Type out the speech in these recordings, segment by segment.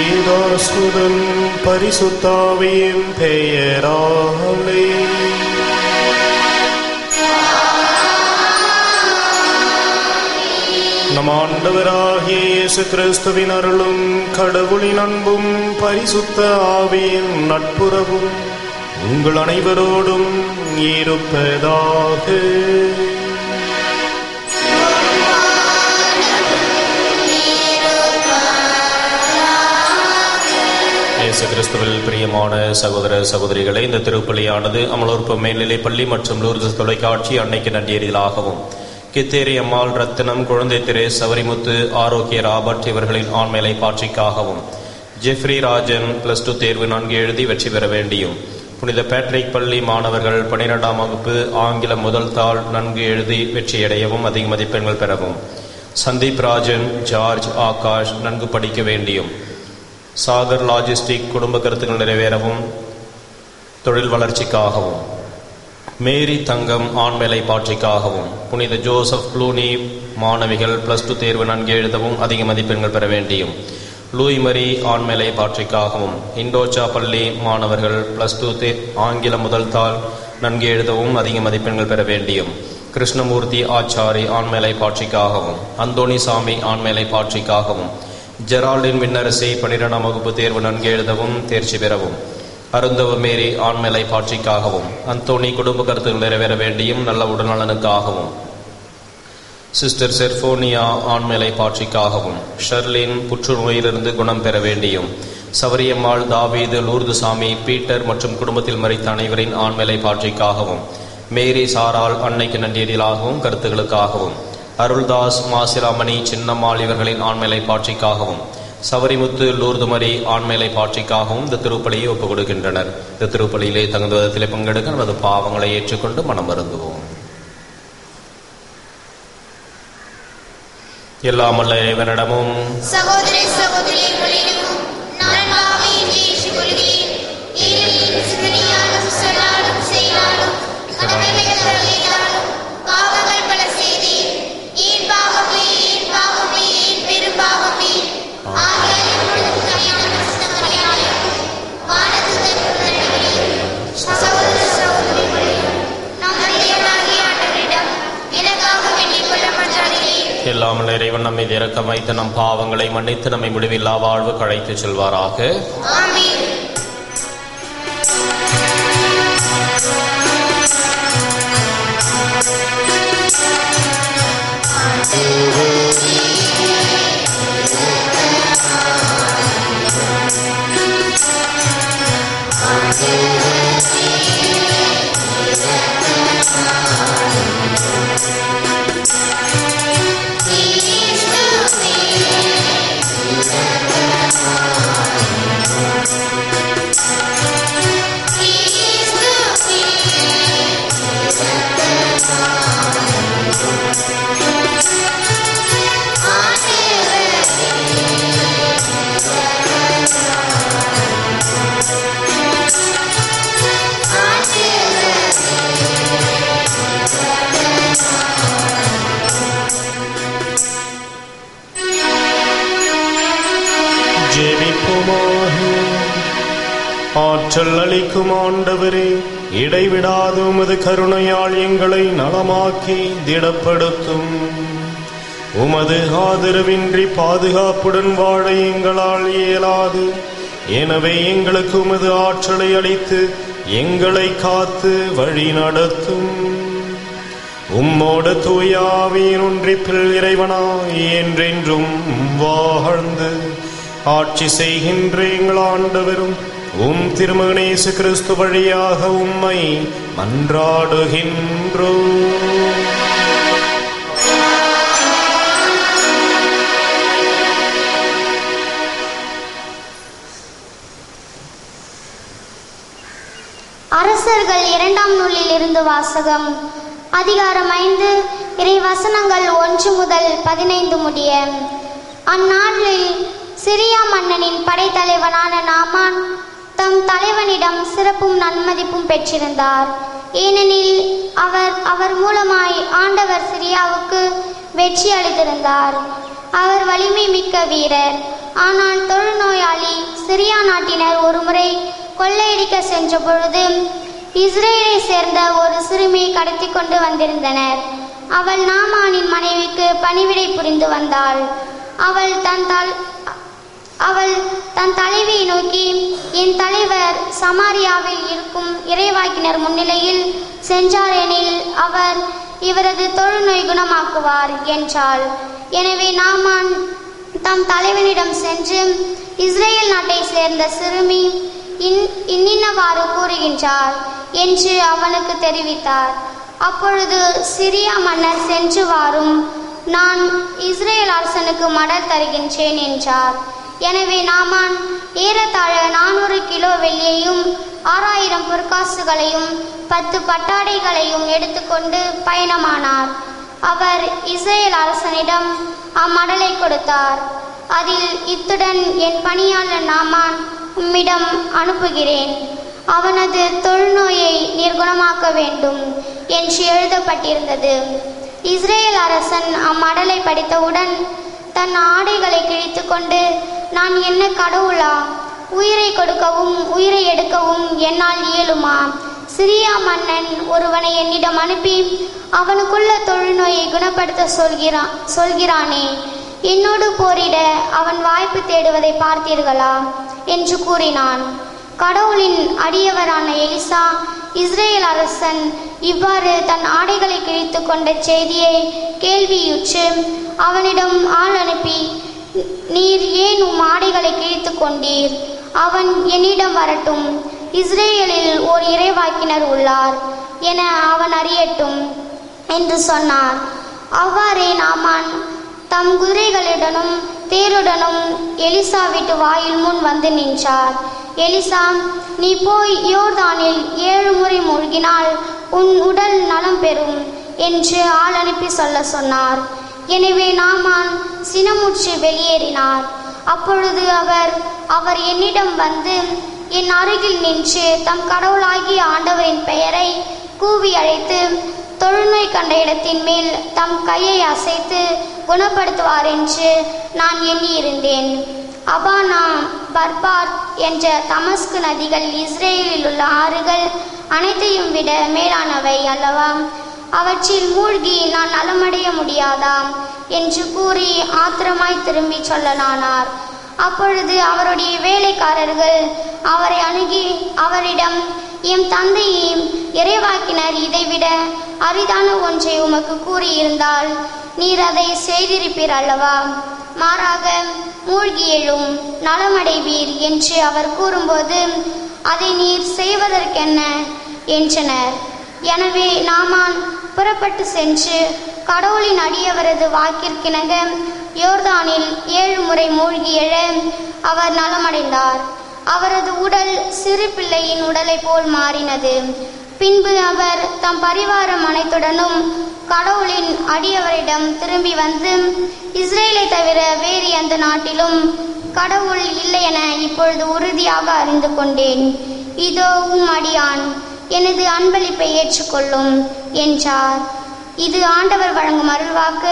பிதாசுதன் பரிசுத்தாவியின் பெயராலே நம் ஆண்டவராகிய இயேசு கிறிஸ்துவின் அருளும் கடவுளின் அன்பும் பரிசுத்த ஆவியின் நட்புறவும் உங்கள் அனைவரோடும் இருப்பதாக இயேசு கிறிஸ்துவில் பிரியமான சகோதர சகோதரிகளே இந்த திருப்பலியானது அமலோற்ப மேல்நிலைப் பள்ளி மற்றும் லூர்து தொலைக்காட்சி அன்னைக்கு நன்றியறிதலாகவும் கித்தேரி அம்மாள் ரத்தினம் குழந்தை திரே சவரிமுத்து ஆரோக்கிய ராபர்ட் இவர்களின் ஆண்மையை பாட்சிக்காகவும் ஜெஃப்ரி ராஜன் பிளஸ் டூ தேர்வு நன்கு எழுதி வெற்றி பெற வேண்டியும் புனித பேட்ரிக் பள்ளி மாணவர்கள் பனிரெண்டாம் வகுப்பு ஆங்கில முதல் தாள் நன்கு எழுதி வெற்றியடையவும் அதிக மதிப்பெண்கள் பெறவும் சந்தீப் ராஜன் ஜார்ஜ் ஆகாஷ் நன்கு படிக்க வேண்டியும் சாகர் லாஜிஸ்டிக் குடும்ப கருத்துக்கள் நிறைவேறவும் தொழில் வளர்ச்சிக்காகவும் மேரி தங்கம் ஆண்மேலை பாட்சிக்காகவும் புனித ஜோசப் ப்ளூனி மாணவிகள் பிளஸ் டூ தேர்வு நன்கு எழுதவும் அதிக மதிப்பெண்கள் பெற வேண்டியும் லூய் மரி ஆண்மேலை பாட்சிக்காகவும் இண்டோச்சா பள்ளி மாணவர்கள் பிளஸ் டூ தே ஆங்கில முதல் தாள் நன்கு எழுதவும் அதிக மதிப்பெண்கள் பெற வேண்டியும் கிருஷ்ணமூர்த்தி ஆச்சாரி ஆண்மேலை பாட்சிக்காகவும் அந்தோணி சாமி ஆண்மேலை பாட்சிக்காகவும் ஜெரால்டின் விண்ணரசி பனிரெண்டாம் வகுப்பு தேர்வு நன்கு எழுதவும் தேர்ச்சி பெறவும் அருந்தவ மேரி ஆண்மேலை பாட்சிக்காகவும் அந்தோணி குடும்ப கருத்துகள் நிறைவேற வேண்டியும் நல்ல உடல்நலனுக்காகவும் சிஸ்டர் செர்போனியா ஆண்மேலை பாட்சிக்காகவும் ஷர்லின் புற்றுநோயிலிருந்து குணம் பெற வேண்டியும் சவரியம்மாள் தாவீது லூர்துசாமி பீட்டர் மற்றும் குடும்பத்தில் மறித்த அனைவரின் ஆண்மேலை பாட்சிக்காகவும் மேரி சாரால் அன்னைக்கு நன்றியடிலாகவும் கருத்துகளுக்காகவும் அருள்தாஸ் மாசிலாமணி சின்னம்மாள் இவர்களின் ஆண்மேலை பாட்சிக்காகவும் சவரிமுத்து லூர்துமரி ஆண்மேலை பாட்சிக்காகவும் இந்த திருப்பலியை ஒப்புக் கொடுக்கின்றனர் இந்த திருப்பலியிலே தகுந்த விதத்திலே பங்கெடுக்க நமது பாவங்களை ஏற்றுக்கொண்டு மனம் வருந்துவோம் எல்லாமல்ல இறைவனிடமும் சகோதர சகோதரிகளிடம் நான் பாவியின்றி ஏற்றுக்கொள்கிறேன் ஏனெனில் சிந்தனையாலும் சொல்லாலும் செயலாலும் கடமைகள் தவறினாலும் பாவங்கள் பல செய்தேன் ஏன் பாவமே ஏன் பாவமே ஏன் பெரும் பாவமே ஆகிய எப்பொழுதும் கல்யாண புஸ்தகங்களையாலும் வானதூதர்களுடைய சகோதர சகோதரிகளிடம் நாம் தேவனாகிய ஆண்டவரிடம் எனக்காக வேண்டிக் கொள்ள மன்றாடுகிறேன் எல்லாமல்ல இறைவன் நம்மை இறக்கம் வைத்து நம் பாவங்களை மன்னித்து நம்மை முடிவில்லா வாழ்வு கழைத்து செல்வாராக ஆமென் ஜெபிப்போமாக ஆற்றல் அளிக்கும் ஆண்டவரே இடைவிடாது உமது கருணையால் எங்களை நலமாக்கி திடப்படுத்தும் உமது ஆதரவின்றி பாதுகாப்புடன் வாழ எங்களால் இயலாது எனவே எங்களுக்கு உமது ஆற்றலை அளித்து எங்களை காத்து வழி நடத்தும் உம்மோடு தூயாவியின் ஒன்றிப்பில் இறைவனாய் என்றென்றும் வாழ்ந்து ஆட்சி செய்கின்ற எங்கள் ஆண்டவரும் உம் திருமகனேசு கிறிஸ்து வழியாக உம்மை மன்றாடுகின்றோ அரசர்கள் இரண்டாம் நூலில் இருந்து வாசகம் அதிகாரம் ஐந்து இறை வசனங்கள் ஒன்று முதல் பதினைந்து முடிய அந்நாளில் சிரியா மன்னனின் படைத்தலைவனான நாமான் தம் தலைவனிடம் சிறப்பும் நன்மதிப்பும் பெற்றிருந்தார் ஏனெனில் அவர் அவர் மூலமாய் ஆண்டவர் சிரியாவுக்கு வெற்றி அளித்திருந்தார் அவர் வலிமை மிக்க வீரர் ஆனால் தொழுநோயாளி சிரியா நாட்டினர் ஒருமுறை கொள்ளையடிக்க சென்ற பொழுது இஸ்ரேலை சேர்ந்த ஒரு சிறுமியை கடத்தி கொண்டு வந்திருந்தனர் அவள் நாமானின் மனைவிக்கு பணிவிடை புரிந்து வந்தாள் அவள் தன் தல் அவள் தன் தலைவியை நோக்கி என் தலைவர் சமாரியாவில் இருக்கும் இறைவாக்கினர் முன்னிலையில் சென்றாரெனில் அவர் இவரது தொழுநோய் குணமாக்குவார் என்றாள் எனவே நாமான் தம் தலைவனிடம் சென்று இஸ்ரேல் நாட்டை சேர்ந்த சிறுமி இன் இன்னின்னவாறு கூறுகின்றார் என்று அவனுக்கு தெரிவித்தார் அப்பொழுது சிரியா மன்னர் சென்று வாரும் நான் இஸ்ரேல் அரசனுக்கு மடல் தருகின்றேன் என்றார் எனவே நாமான் ஏறத்தாழ நானூறு கிலோ வெள்ளியையும் ஆறாயிரம் பொற்காசுகளையும் பத்து பட்டாடைகளையும் எடுத்துக்கொண்டு பயணமானார் அவர் இஸ்ரேல் அரசனிடம் அம்மடலை கொடுத்தார் அதில் இத்துடன் என் பணியாளர் நாமான் உம்மிடம் அனுப்புகிறேன் அவனது தொழுநோயை நிர்குணமாக்க வேண்டும் என்று எழுதப்பட்டிருந்தது இஸ்ரேல் அரசன் அம்மடலை படித்தவுடன் தன் ஆடைகளை கிழித்து கொண்டு நான் என்ன கடவுளா உயிரை கொடுக்கவும் உயிரை எடுக்கவும் என்னால் இயலுமா சிரியா மன்னன் ஒருவனை என்னிடம் அனுப்பி அவனுக்குள்ள தொழுநோயை குணப்படுத்த சொல்கிறான் சொல்கிறானே என்னோடு போரிட அவன் வாய்ப்பு தேடுவதை பார்த்தீர்களா என்று கூறினான் கடவுளின் அடியவரான எலிசா இஸ்ரேல் அரசன் இவ்வாறு தன் ஆடைகளை கிழித்து கொண்ட செய்தியை கேள்வியுற்று அவனிடம் ஆள் அனுப்பி நீர் ஏன் உம் ஆடைகளை கிழித்து கொண்டீர் அவன் என்னிடம் வரட்டும் இஸ்ரேலில் ஓர் இறைவாக்கினர் உள்ளார் என அவன் அறியட்டும் என்று சொன்னார் அவ்வாறே நாமான் தம் குதிரைகளுடனும் தேருடனும் எலிசா வீட்டு வாயில் முன் வந்து நின்றார் எலிசா நீ போய் யோர்தானில் ஏழு முறை மூழ்கினால் உன் உடல் நலம் பெறும் என்று ஆள் அனுப்பி சொல்ல சொன்னார் எனவே நாமான் சினமுற்று வெளியேறினார் அப்பொழுது அவர் அவர் என்னிடம் வந்து என் அருகில் நின்று தம் கடவுளாகிய ஆண்டவரின் பெயரை கூவி அழைத்து தொழுநோய் கண்ட இடத்தின் மேல் தம் கையை அசைத்து குணப்படுத்துவார் என்று நான் எண்ணியிருந்தேன் அபானா பர்பார் என்ற தமஸ்கு நதிகள் இஸ்ரேலில் உள்ள ஆறுகள் அனைத்தையும் விட மேலானவை அல்லவா அவற்றில் மூழ்கி நான் நலமடைய முடியாதா என்று கூறி ஆத்திரமாய் திரும்பி சொல்லலானார் அப்பொழுது அவருடைய வேலைக்காரர்கள் அவரை அணுகி அவரிடம் எம் தந்தையும் இறைவாக்கினர் இதைவிட அரிதான ஒன்றை உமக்கு கூறியிருந்தால் நீர் அதை செய்திருப்பீர் அல்லவா மாறாக மூழ்கி எழும் நலமடைவீர் என்று அவர் கூறும்போது அதை நீர் செய்வதற்கென்ன என்றனர் எனவே நாமான் புறப்பட்டு சென்று கடவுளின் அடியவரது வாக்கிற்கிணங்க யோர்தானில் ஏழு முறை மூழ்கி எழ அவர் நலமடைந்தார் அவரது உடல் சிறு பிள்ளையின் உடலை போல் மாறினது பின்பு அவர் தம் பரிவாரம் அனைத்துடனும் கடவுளின் அடியவரிடம் திரும்பி வந்து இஸ்ரேலை தவிர வேறு எந்த நாட்டிலும் கடவுள் இல்லை என இப்பொழுது உறுதியாக அறிந்து கொண்டேன் இதோ உம் அடியான் எனது அன்பளிப்பை ஏற்றுக்கொள்ளும் என்றார் இது ஆண்டவர் வழங்கும் அருள்வாக்கு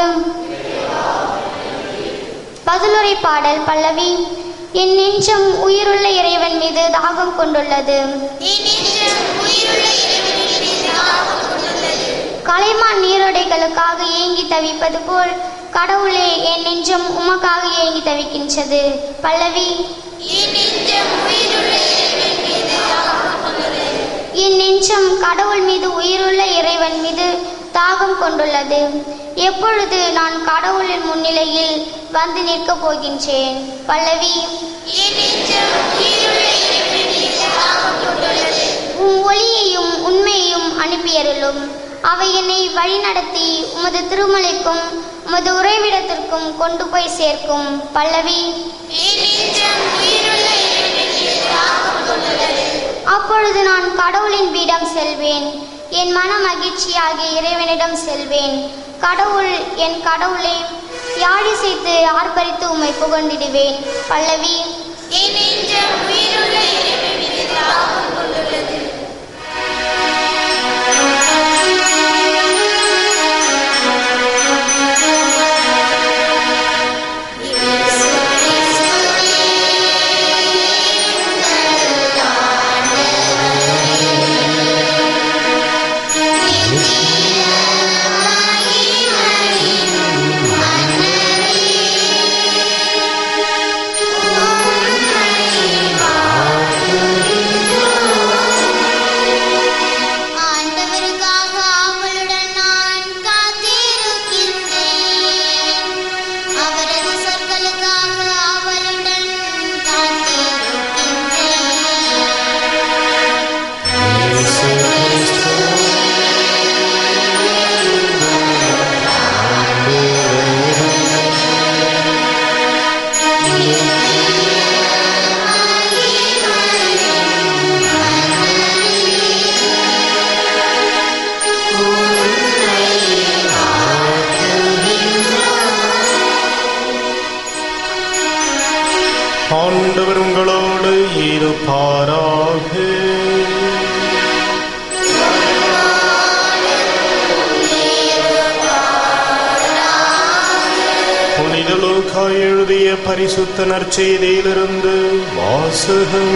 பதிலுரை பாடல் பல்லவி என் நெஞ்சம் உயிருள்ள இறைவன் மீது தாகம் கொண்டுள்ளது என் நெஞ்சம் உயிருள்ள இறைவனின் மீது தாகம் கொண்டுள்ளது. கலைமான் நீரோடைகளுக்காக ஏங்கி தவிப்பது போல் கடவுளே என் நெஞ்சம் உமக்காக ஏங்கி தவிக்கின்றது பல்லவி என் நெஞ்சம் உயிருள்ள இறைவனின் மீது தாகம் கொண்டுள்ளது. என் நெஞ்சம் கடவுள் மீது உயிருள்ள இறைவன் மீது தாகம் கொண்டுள்ளது எப்பொழுது நான் கடவுளின் முன்னிலையில் வந்து நிற்கப் போகின்றேன் பல்லவி என் நெஞ்சம் உயிருள்ள இறைவனின் மீது தாகம் கொண்டுள்ளது. உம் ஒளியையும் உண்மையையும் அனுப்பியருளும் அவை என்னை வழிநடத்தி உமது திருமலைக்கும் உமது உறைவிடத்திற்கும் கொண்டு போய் சேர்க்கும் பல்லவி என் நெஞ்சம் உயிருள்ள இறைவனின் மீது தாகம் கொண்டுள்ளது. அப்பொழுது நான் கடவுளின் வீடம் செல்வேன் என் மன மகிழ்ச்சியாகிய இறைவனிடம் செல்வேன் கடவுள் என் கடவுளே யாழிசைத்து ஆர்ப்பரித்து உம்மை புகழ்ந்திடுவேன் பல்லவி என் நெஞ்சம் உயிருள்ள இறைவனின் மீது தாகம் கொண்டுள்ளது. இயேசு கிறிஸ்து இருப்பாராக புனித லூக்கா எழுதிய பரிசுத்த நற்செய்தியிலிருந்து வாசகம்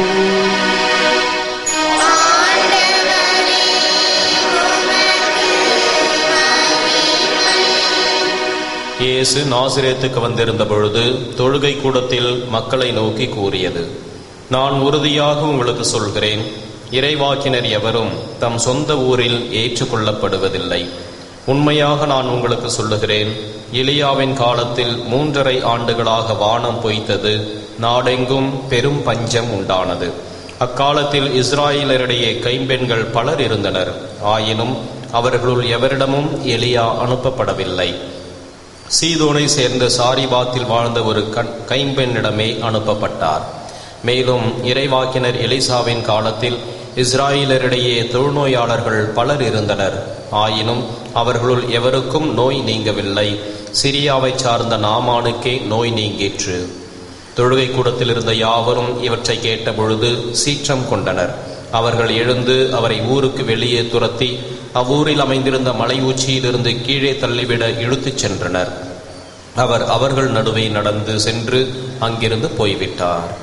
இயேசு நாசிரேத்துக்கு வந்திருந்த பொழுது தொழுகை கூடத்தில் மக்களை நோக்கி கூறியது நான் உறுதியாக உங்களுக்கு சொல்கிறேன் இறைவாக்கினர் எவரும் தம் சொந்த ஊரில் ஏற்றுக்கொள்ளப்படுவதில்லை உண்மையாக நான் உங்களுக்கு சொல்லுகிறேன் எலியாவின் காலத்தில் மூன்றரை ஆண்டுகளாக வானம் பொய்த்தது நாடெங்கும் பெரும் பஞ்சம் உண்டானது அக்காலத்தில் இஸ்ராயலரிடையே கைம்பெண்கள் பலர் இருந்தனர் ஆயினும் அவர்களுள் எவரிடமும் எலியா அனுப்பப்படவில்லை சீதோனை சேர்ந்த சாரிபாத்தில் வாழ்ந்த ஒரு கண் கைம்பெண்ணிடமே அனுப்பப்பட்டார் மேலும் இறைவாக்கினர் எலிசாவின் காலத்தில் இஸ்ராயலரிடையே தொழுநோயாளர்கள் பலர் இருந்தனர் ஆயினும் அவர்களுள் எவருக்கும் நோய் நீங்கவில்லை சிரியாவைச் சார்ந்த நாமானுக்கே நோய் நீங்கிற்று தொழுகை கூடத்தில் இருந்த யாவரும் இவற்றை கேட்ட பொழுது சீற்றம் கொண்டனர் அவர்கள் எழுந்து அவரை ஊருக்கு வெளியே துரத்தி அவ்வூரில் அமைந்திருந்த மலை உச்சியிலிருந்து கீழே தள்ளிவிட இழுத்துச் சென்றனர் அவர் அவர்கள் நடுவே நடந்து சென்று அங்கிருந்து போய்விட்டார்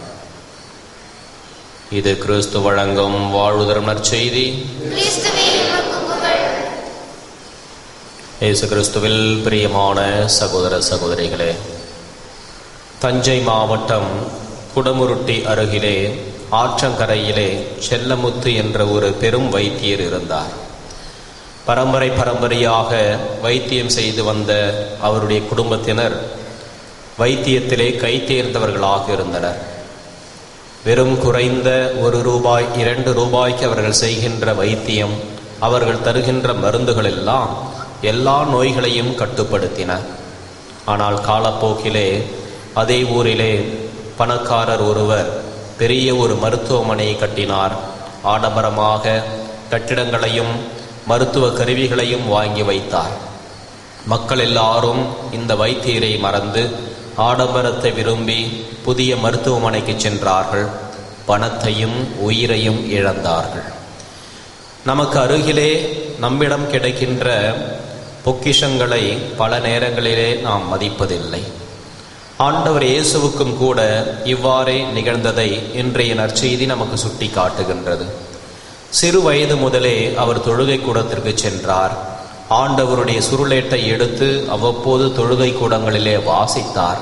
இது கிறிஸ்து வழங்கும் வாழ்வுதரும் நற்செய்தி கிறிஸ்துவே உமக்கு புகழ் இயேசு கிறிஸ்துவில் பிரியமான சகோதர சகோதரிகளே தஞ்சை மாவட்டம் குடமுருட்டி அருகிலே ஆற்றங்கரையிலே செல்லமுத்து என்ற ஒரு பெரும் வைத்தியர் இருந்தார் பரம்பரை பரம்பரையாக வைத்தியம் செய்து வந்த அவருடைய குடும்பத்தினர் வைத்தியத்திலே கை தேர்ந்தவர்களாக இருந்தனர் வெறும் குறைந்த ஒரு ரூபாய் இரண்டு ரூபாய்க்கு அவர்கள் செய்கின்ற வைத்தியம் அவர்கள் தருகின்ற மருந்துகள் எல்லாம் எல்லா நோய்களையும் கட்டுப்படுத்தின ஆனால் காலப்போக்கிலே அதே ஊரிலே பணக்காரர் ஒருவர் பெரிய ஒரு மருத்துவமனையை கட்டினார் ஆடம்பரமாக கட்டிடங்களையும் மருத்துவ கருவிகளையும் வாங்கி வைத்தார் மக்கள் எல்லாரும் இந்த வைத்தியரை மறந்து ஆடம்பரத்தை விரும்பி புதிய மருத்துவமனைக்கு சென்றார்கள் பணத்தையும் உயிரையும் இழந்தார்கள் நமக்கு அருகிலே நம்மிடம் கிடைக்கின்ற பொக்கிஷங்களை பல நேரங்களிலே நாம் மதிப்பதில்லை ஆண்டவர் இயேசுவுக்கும் கூட இவ்வாறே நிகழ்ந்ததை இன்றைய நற்செய்தி நமக்கு சுட்டி காட்டுகின்றது சிறு வயது முதலே அவர் தொழுகை கூடத்திற்கு சென்றார் ஆண்டவருடைய சுருளேட்டை எடுத்து அவ்வப்போது தொழுகை கூடங்களிலே வாசித்தார்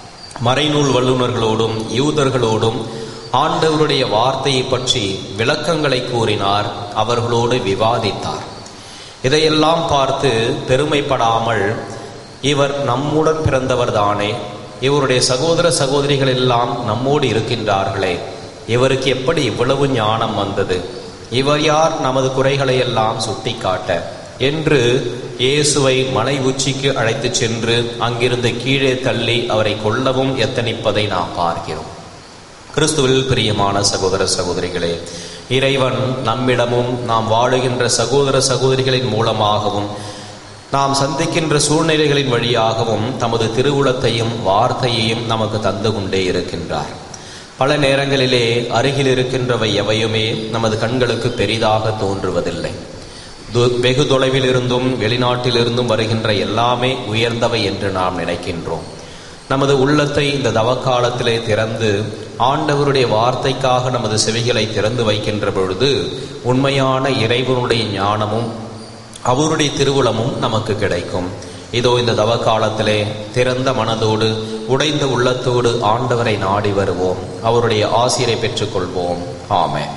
மறைநூல் வல்லுநர்களோடும் யூதர்களோடும் ஆண்டவருடைய வார்த்தையை பற்றி விளக்கங்களை கூறினார் அவர்களோடு விவாதித்தார் இதையெல்லாம் பார்த்து பெருமைப்படாமல் இவர் நம்முடன் பிறந்தவர்தானே இவருடைய சகோதர சகோதரிகள் எல்லாம் நம்மோடு இருக்கின்றார்களே இவருக்கு எப்படி இவ்வளவு ஞானம் வந்தது இவர் யார் நமது குறைகளை எல்லாம் சுட்டிக்காட்ட என்று இயேசுவை மலை உச்சிக்கு அழைத்துச் சென்று அங்கிருந்து கீழே தள்ளி அவரை கொல்லவும் எத்தனிப்பதை நாம் பார்க்கிறோம் கிறிஸ்துவில் பிரியமான சகோதர சகோதரிகளே இறைவன் நம்மிடமும் நாம் வாழுகின்ற சகோதர சகோதரிகளின் மூலமாகவும் நாம் சந்திக்கின்ற சூழ்நிலைகளின் வழியாகவும் தமது திருவுளத்தையும் வார்த்தையையும் நமக்கு தந்து கொண்டே இருக்கின்றார் பல நேரங்களிலே அருகில் இருக்கின்றவை எவையுமே நமது கண்களுக்கு பெரிதாக தோன்றுவதில்லை து- வெகு தொலைவில் இருந்தும் வெளிநாட்டிலிருந்தும் வருகின்ற எல்லாமே உயர்ந்தவை என்று நாம் நினைக்கின்றோம் நமது உள்ளத்தை இந்த தவக்காலத்திலே திறந்து ஆண்டவருடைய வார்த்தைக்காக நமது செவிகளை திறந்து வைக்கின்ற பொழுது உண்மையான இறைவனுடைய ஞானமும் அவருடைய திருவுளமும் நமக்கு கிடைக்கும் இதோ இந்த தவ காலத்திலே திறந்த மனதோடு உடைந்த உள்ளத்தோடு ஆண்டவரை நாடி வருவோம் அவருடைய ஆசிரை பெற்றுக்கொள்வோம் ஆமென்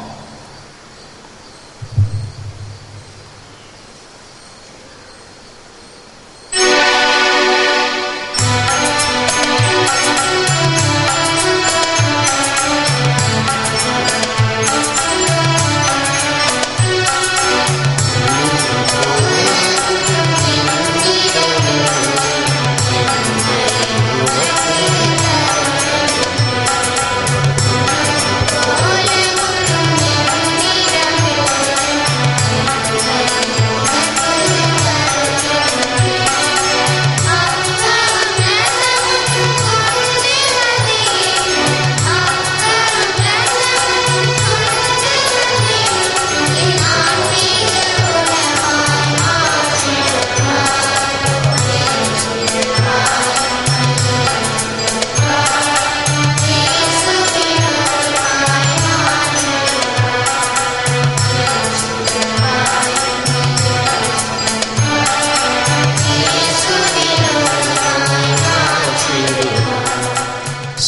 போல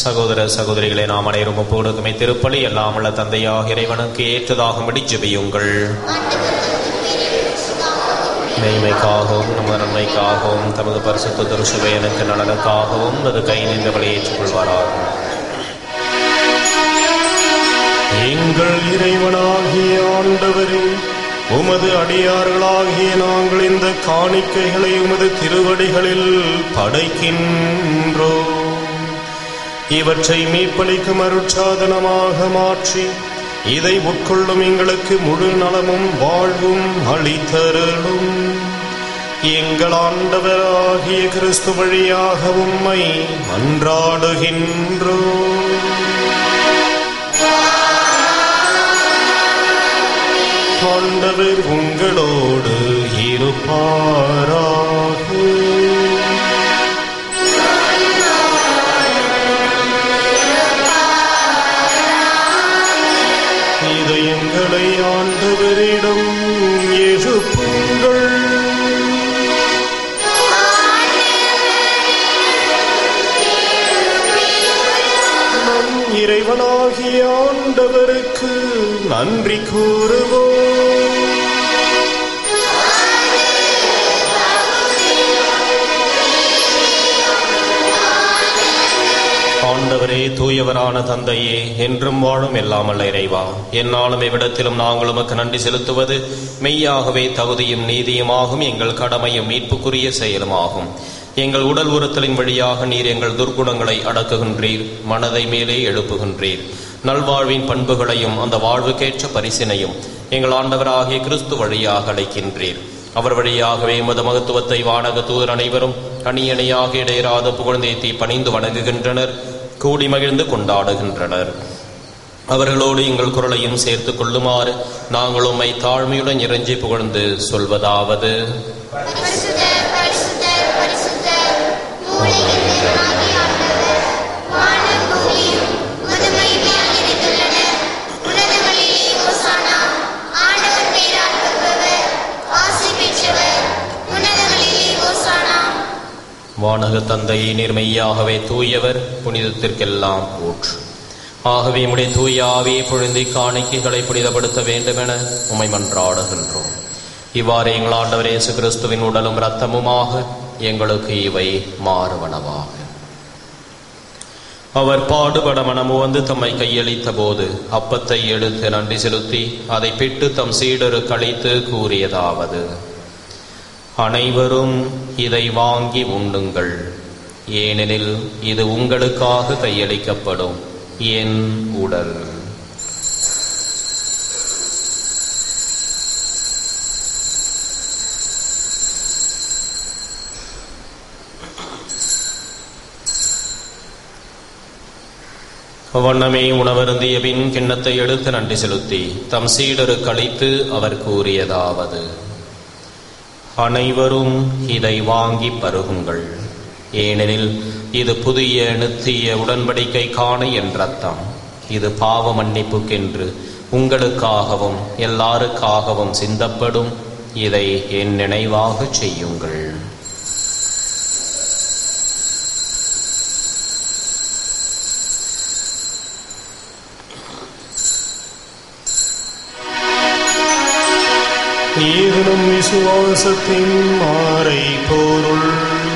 சகோதர சகோதரிகளை நாம் அனைவரும் ஒப்பு கொடுக்குமே திருப்பலி எல்லாம் உள்ள தந்தையாக இறைவனுக்கு ஏற்றதாகும்படி ஜெபியுங்கள் மெய்மைக்காகவும் நமது நன்மைக்காகவும் தமது பரிசுத்த திருசுவையனுக்கு நலனுக்காகவும் அது கை நின்றவளை ஏற்றுக்கொள்வாராகும் எங்கள் இறைவனாகிய ஆண்டவரே உமது அடியார்களாகிய நாங்கள் இந்த காணிக்கைகளை உமது திருவடிகளில் படைக்கின்றோம் இவற்றை மீட்பளிக்கும் அருட்சாதனமாக மாற்றி இதை உட்கொள்ளும் எங்களுக்கு முழு நலமும் வாழ்வும் அளித்தருளும் எங்கள் ஆண்டவராகிய கிறிஸ்து வழியாக உம்மை அன்றாடுகின்றோம் ஆண்டவர் உங்களோடு இருப்பாராக இதயங்களை ஆண்டவரிடம் எழுப்புங்கள் நம் இறைவனாகிய ஆண்டவருக்கு நன்றி கூறுவோம் ஆண்டவரே தூயவரான தந்தையே என்றும் வாழும் எல்லாமல்ல இறைவா என்னாலும் இவ்விடத்திலும் நாங்கள் உமக்கு நன்றி செலுத்துவது மெய்யாகவே தகுதியும் நீதியுமாகும் எங்கள் கடமையும் மீட்புக்குரிய செயலுமாகும் எங்கள் உடல் உறுத்தலின் வழியாக நீர் எங்கள் துர்க்குணங்களை அடக்குகின்றீர் மனதை மேலே எழுப்புகின்றீர் நல்வாழ்வின் பண்புகளையும் அந்த வாழ்வுக்கேற்ற பரிசினையும் எங்கள் ஆண்டவராகிய கிறிஸ்து வழியாக அழைக்கின்றீர் அவர் வழியாகவே மத மகத்துவத்தை வானக தூதர் அனைவரும் அணியணியாக இடையராத புகழ்ந்தேத்தி பணிந்து வணங்குகின்றனர் கூடி மகிழ்ந்து கொண்டாடுகின்றனர் அவர்களோடு எங்கள் குரலையும் சேர்த்துக் கொள்ளுமாறு நாங்கள் உம்மை தாழ்மையுடன் இறைஞ்சி புகழ்ந்து சொல்வதாவது பரிசுத்தர் பரிசுத்தர் பரிசுத்தர் மூளையின் தேவனாகிய ஆண்டவர் வானம் பூமியும் உமது மகிமையால் நிறைந்துள்ளன உன்னதங்களிலே ஓசானா ஆண்டவர் பெயரால் வருபவர் ஆசி பெற்றவர் உன்னதங்களிலே ஓசானா வானக தந்தையை நேர்மையாகவே தூயவர் புனிதத்திற்கெல்லாம் ஊற்று ஆகவே உம்முடைய தூய ஆவியை பொழுந்தி காணிக்கைகளை புனிதப்படுத்த வேண்டுமென உம்மை மன்றாடுகின்றோம் இவ்வாறு எங்கள் ஆண்டவர் இயேசு கிறிஸ்துவின் உடலும் இரத்தமுமாக எங்களுக்கு இவை மாறுவனவாக அவர் பாடுபட மனமு வந்து தம்மை கையளித்த போது அப்பத்தை எடுத்து நன்றி செலுத்தி அதை பிட்டு தம் சீடரு கழித்து கூறியதாவது அனைவரும் இதை வாங்கி உண்ணுங்கள் ஏனெனில் இது உங்களுக்காக கையளிக்கப்படும் என் உடல் வண்ணமே உணவருந்திய பின் கிண்ணத்தை எடுத்து நன்றி செலுத்தி தம் சீடரு கழித்து அவர் கூறியதாவது அனைவரும் இதை வாங்கி பருகுங்கள் ஏனெனில் இது புதிய நித்திய உடன்படிக்கைக்கான என் ரத்தம் இது பாவ மன்னிப்புக்கென்று உங்களுக்காகவும் எல்லாருக்காகவும் சிந்தப்படும் இதை என் நினைவாகச் செய்யுங்கள் இது நம் விசுவாசத்தின் மாறை பொருள்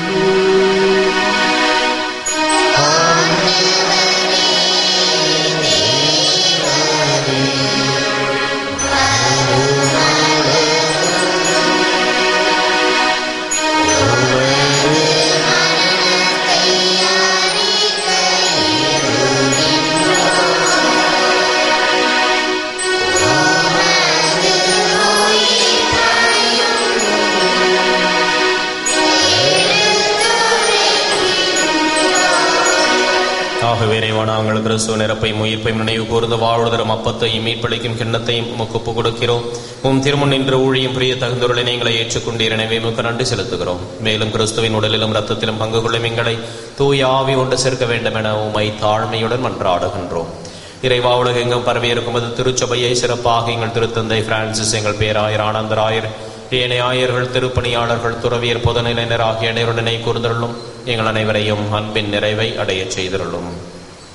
ஆகவே இறைவா நாங்கள் கிறிஸ்துவ நிரப்பையும் உயிர்ப்பையும் நினைவு கூர்ந்து வாழ்வதரும் அப்பத்தையும் மீட்பளிக்கும் கிண்ணத்தையும் உமக்கு ஒப்புக் கொடுக்கிறோம் உம் திருமுன் நின்ற ஊழியும் பிரிய தகுந்தொருளை நீங்களை ஏற்றுக்கொண்டீர் எனவே உமக்கு நன்றி செலுத்துகிறோம் மேலும் கிறிஸ்துவின் உடலிலும் ரத்தத்திலும் பங்கு கொள்ளும் எங்களை தூய ஆவி ஒன்று சேர்க்க வேண்டும் என உமை தாழ்மையுடன் மன்றாடுகின்றோம் இறைவா உலகெங்கும் பரவியிருக்கும் அது திருச்சபையை சிறப்பாக எங்கள் திருத்தந்தை பிரான்சிஸ் எங்கள் பேராயர் ஆனந்தராயர் ஏனைய ஆயர்கள் திருப்பணியாளர்கள் துறவியர் பொதுநிலையினர் ஆகிய அனைவருடனே கூர்ந்தருளும் எங்கள் அனைவரையும் அன்பின் நிறைவை அடையச் செய்திருளும்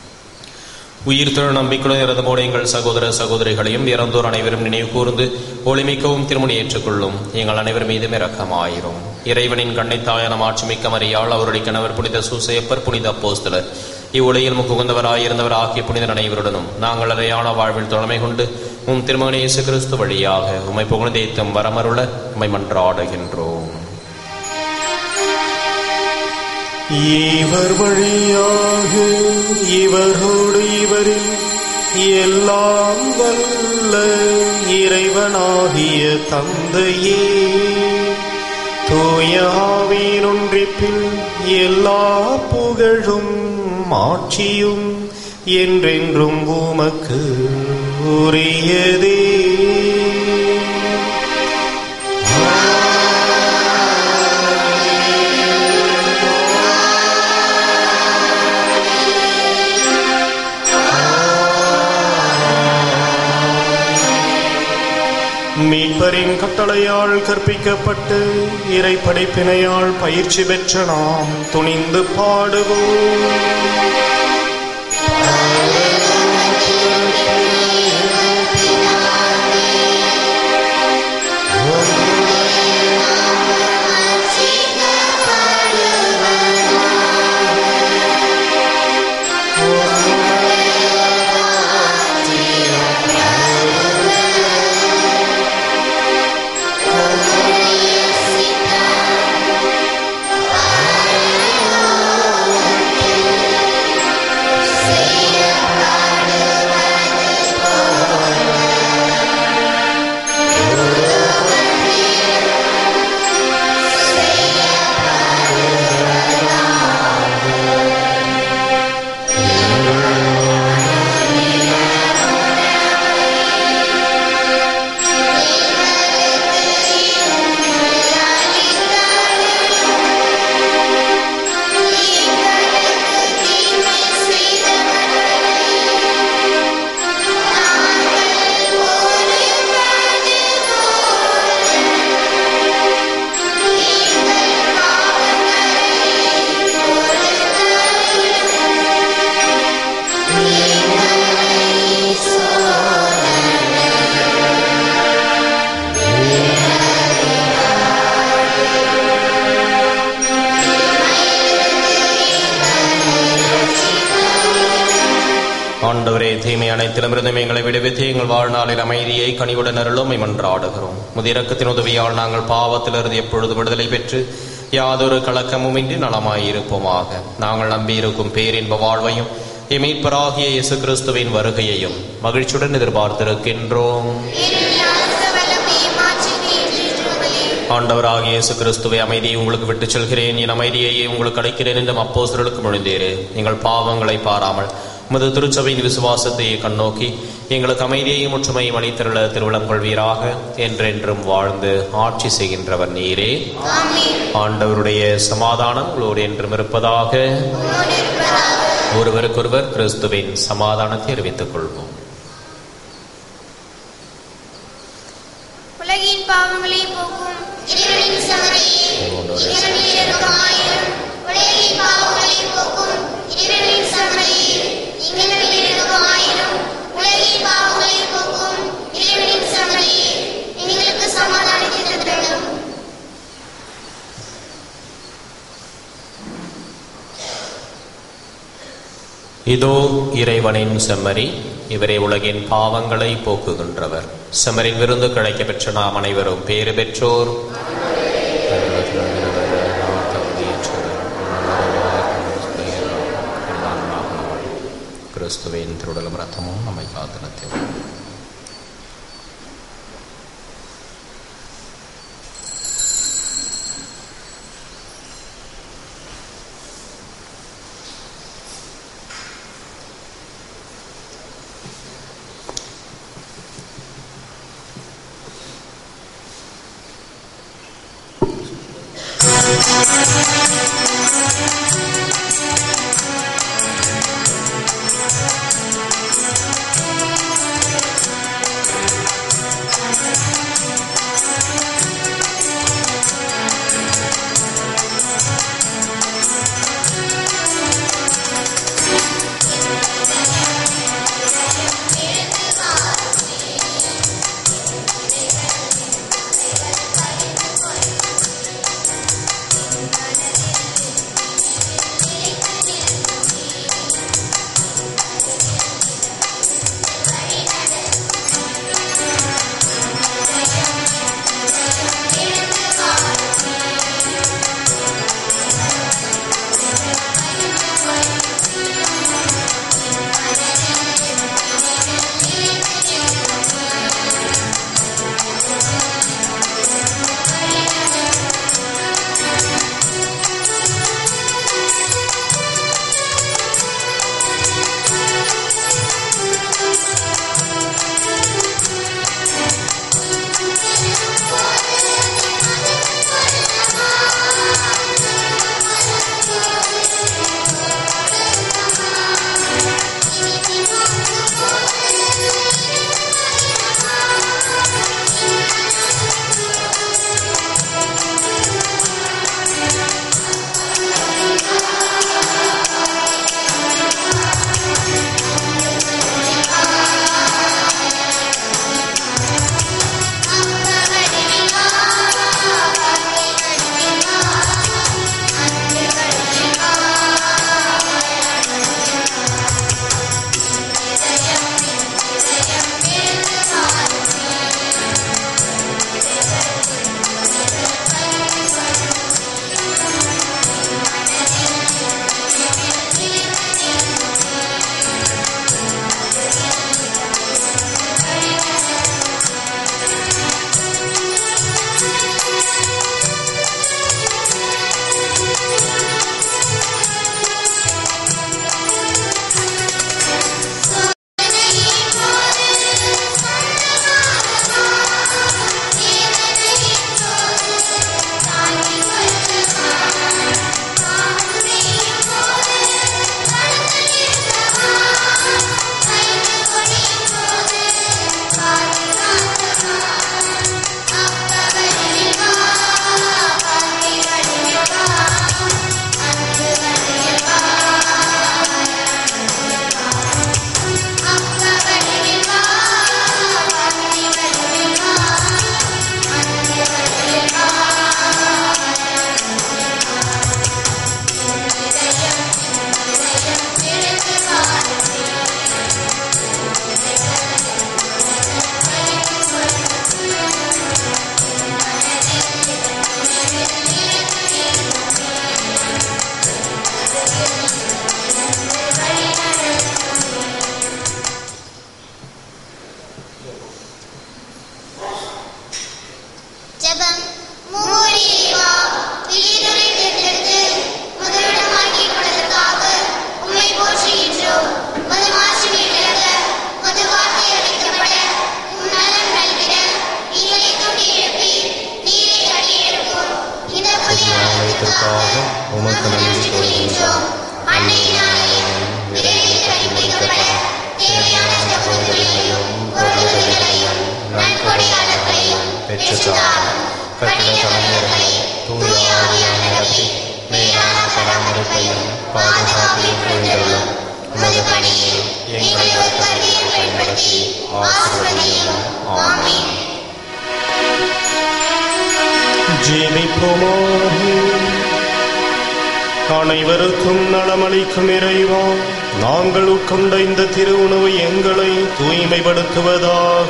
உயிர் திரு நம்பிக்கையுடன் இறந்தபோடு எங்கள் சகோதர சகோதரிகளையும் இறந்தோர் அனைவரும் நினைவு கூர்ந்து ஒளிமிக்கவும் திருமணி ஏற்றுக்கொள்ளும் எங்கள் அனைவர் மீதும் இரக்கமாயிரும் இறைவனின் கண்ணைத்தாயான மாட்சிமிக்க மரியாள் அவருடைய கணவர் புனித சூசையப்பர் புனித அப்போஸ்தலர் இவ்வுலகில் முகுந்தவராயிருந்தவர் ஆகிய புனிதர் அனைவருடனும் நாங்கள் அறையான வாழ்வில் தொழமை கொண்டு உம் திருமகன் இயேசு கிறிஸ்து வழியாக உம்மை புகழ்ந்தேத்தும் வரமருள உம்மை மன்றாடுகின்றோம் இவர் வழியாக இவரோடு இவரில் எல்லாம் வல்ல இறைவனாகிய தந்தையே தூய ஆவியின் ஒன்றிப்பில் எல்லா புகழும் ஆட்சியும் என்றென்றும் உமக்கு உரியதே மீட்பரின் கட்டளையால் கற்பிக்கப்பட்டு இறை படைப்பினையால் பயிற்சி பெற்ற நாம் துணிந்து பாடுவோம் ஆண்டவரே தீமை அனைத்திலுமிருந்தும் எங்களை விடுவித்து எங்கள் வாழ்நாளில் அமைதியை கனிவுடன் அருளும் மன்றாடுகிறோம் முது இரக்கத்தின் உதவியால் நாங்கள் பாவத்திலிருந்து எப்பொழுது விடுதலை பெற்று யாதொரு கலக்கமுமின்றி நலமாயிருப்போமாக நாங்கள் நம்பியிருக்கும் பேரின்ப வாழ்வையும் எமீட்பராகிய இயேசு கிறிஸ்துவின் வருகையையும் மகிழ்ச்சியுடன் எதிர்பார்த்திருக்கின்றோம் ஆண்டவராகிய இயேசு கிறிஸ்துவை அமைதியை உங்களுக்கு விட்டுச் செல்கிறேன் என் அமைதியையே உங்களுக்கு அடைக்கிறேன் என்றும் அப்போஸ்தலருக்கு மொழிந்தேரே எங்கள் பாவங்களை பாராமல் உமது திருச்சபையின் விசுவாசத்தையே கண்ணோக்கி எங்களுக்கு அமைதியையும் ஒற்றுமையும் அளித்தருள திருவிழம் கொள்வீராக என்றென்றும் வாழ்ந்து ஆட்சி செய்கின்றவர் நீரே ஆண்டவருடைய சமாதானம் உங்களோடு என்றும் இருப்பதாக ஒருவருக்கொருவர் கிறிஸ்துவின் சமாதானத்தை அறிவித்துக் கொள்வோம் உலகின் பாவங்களை போக்கும் இறைவனின் சமரியே இறைவனில் இருக்கும் ஆயிரம் உலகின் பாவங்களை போக்கும் இறைவனின் சமரியே இறைவனில் இருக்கும் ஆயிரம் உலகின் பாவங்களை போக்கும் இறைவனின் சமரியே எங்களுக்கு சமாதானத்தை தந்தரும் இதோ இறைவனின் செம்மறி இவரே உலகின் பாவங்களை போக்குகின்றவர் செம்மரின் விருந்து கிடைக்க பெற்ற நாம் அனைவரும் பேறு பெற்றோர் கிறிஸ்துவின் திருடலும் ரத்தமும் நம்மை காத்து நித்தியம் ஆ உமக்கு நன்றி கூறுகின்றோம் அன்னையினாலேயும் விரைவில் கடைபிடிக்கப்பட தேவையான சகோதரிகளையும் பொருளுதவிகளையும் நன்கொடையாளர்களையும் பெற்றுத்தாரும் கடின கலைஞர்களை தூய ஆவியால் நிரப்பி மேலான பராமரிப்பையும் பாதுகாப்பையும் புரிந்துள்ளோம் உமது பணியில் எங்களை ஒரு கருவியை பயன்படுத்தி ஆசிர்வதியும் ஆமீன் ஜீவிப்போமாக அனைவருக்கும் நலமளிக்கும் இறைவா நாங்கள் உட்கொண்ட இந்த திருவுணவு எங்களை தூய்மைப்படுத்துவதாக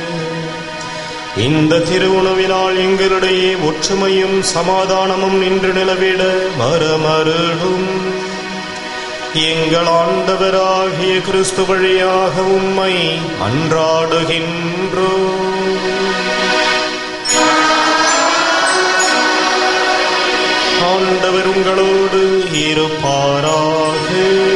இந்த திருவுணவினால் எங்களிடையே ஒற்றுமையும் சமாதானமும் நின்று நிலவிட மரமருளும் எங்கள் ஆண்டவராகிய கிறிஸ்து வழியாக உம்மை அன்றாடுகின்றோம் ஆண்டவர் உங்களோடு இருப்பாராக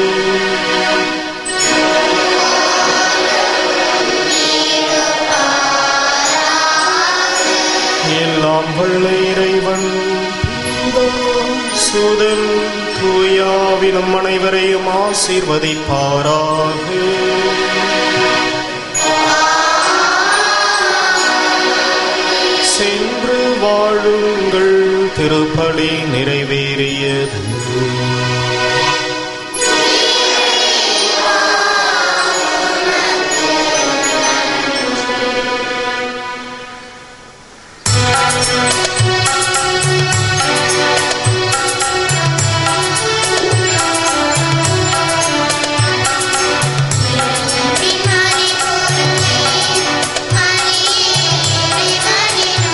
எல்லாம் வல்ல இறைவன் பிதா, சுதன் தூயாவினம் அனைவரையும் ஆசீர்வதிப்பாராக சென்று வாழுங்கள் திருப்பலி நிறைவேறியது பின்மாறி போருமே மரியே இறைவனின்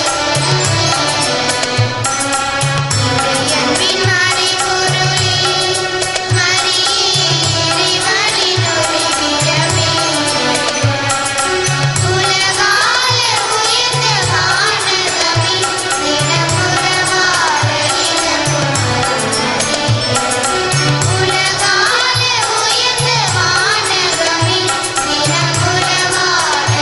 உயிர் பின்மாறி பொருளே மரியே இறைவனின் உயிரிடமே உலகால உயர்ந்த வானகமே தினமுறவாழ உலகால உயர்ந்த வானகமே தினமுறவாழ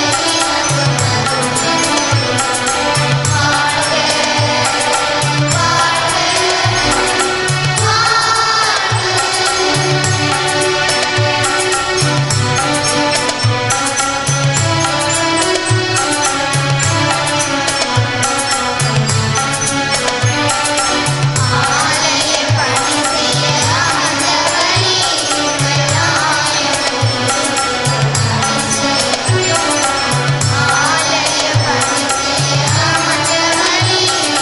ஆலய பணி செய்ய அமர்ந்தவனே ஆலய பணி செய்ய அமர்ந்தவனே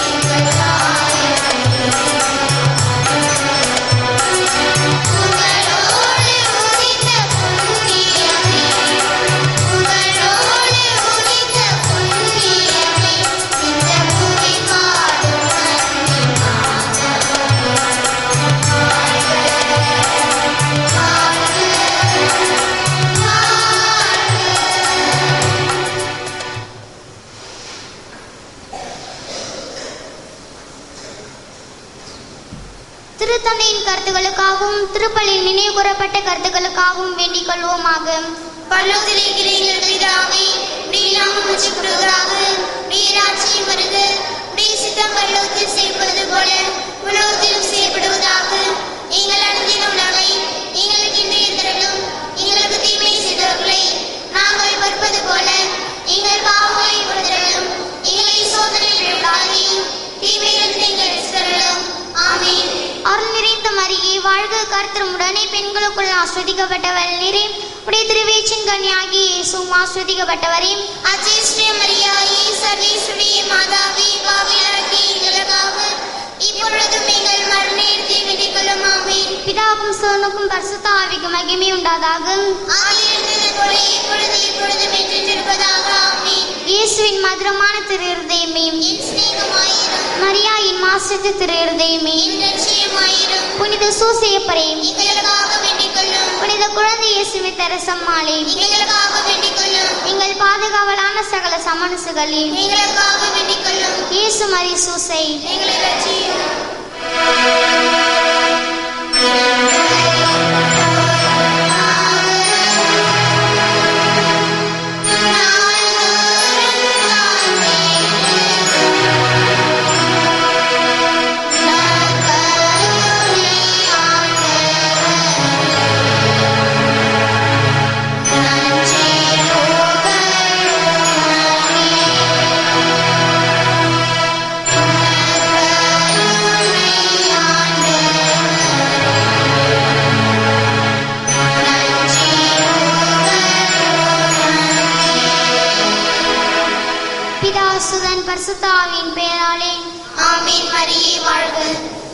புகழோடு உதித்த புண்ணியமே புகழோடு உதித்த புண்ணியமே இந்த புவி பாடும் நன்றி திருத்தந்தையின் கருத்துக்களுக்காகவும் திருப்பலில் நினைவு கூறப்பட்ட கருத்துக்களுக்காகவும் வேண்டிக் கொள்வோமாக பரலோகத்திலே இருக்கிறீர்கள் பிதாவே உடைய நாமம் உச்சப்படுவதாக உடைய ராட்சியம் வருக உடைய சித்தம் பரலோகத்தில் செய்யப்படுவது போல உலகத்திலும் செய்யப்படுவதாக எங்கள் அனுதின உணவை எங்களுக்கு இன்றைய தரலும் எங்களுக்கு தீமை செய்தவர்களை நாங்கள் பொறுப்பது போல எங்கள் பாவங்களை பொறுத்தரலும் எங்களை சோதனையில் விடாதையும் தீமையிலிருந்து எங்கள் தரலும் ஆமீன் அருள் நிறைந்த மரியே வாழ்க கர்த்தருமுடனே பெண்களுக்குள் ஆஸ்வதிக்கப்பட்டவள் நீரே உடைய திருவேச்சின் கன்னியாகி இயேசுவும் ஆஸ்வதிக்கப்பட்டவரே அஜிஷ்டிய மரியாயே சர்வேஸ்வரிய மாதாவே பாவிலருக்கு எங்களுக்காக இப்பொழுதும் எங்கள் மரண நேரத்தில் வேண்டிக் கொள்ளும் ஆமீன் பிதாவுக்கும் சோனுக்கும் பரிசுத்த ஆவிக்கும் மகிமை உண்டாதாக ஆதியிருந்தது போல இப்பொழுது இப்பொழுதும் என்றிருப்பதாக ஆமீன் இயேசுவின் மதுரமான திரு இருதயமே என் சிநேகமாயிரும் மரியாயின் மாசத்து திரு இருதயமே என் லட்சியமாயிரும் புனித சூசையப்பரே எங்களுக்காக வேண்டிக் கொள்ளும் புனித குழந்தை இயேசுவை தரசம்மாளே எங்களுக்காக வேண்டிக் கொள்ளும் எங்கள் பாதுகாவலான சகல சமனசுகளே எங்களுக்காக வேண்டிக் கொள்ளும் இயேசு மரி சூசை எங்களை ரட்சியும் நாங்கள் சுதன் பரிசுத்த ஆவியின் பெயராலே ஆமீன் மரியே வாழ்க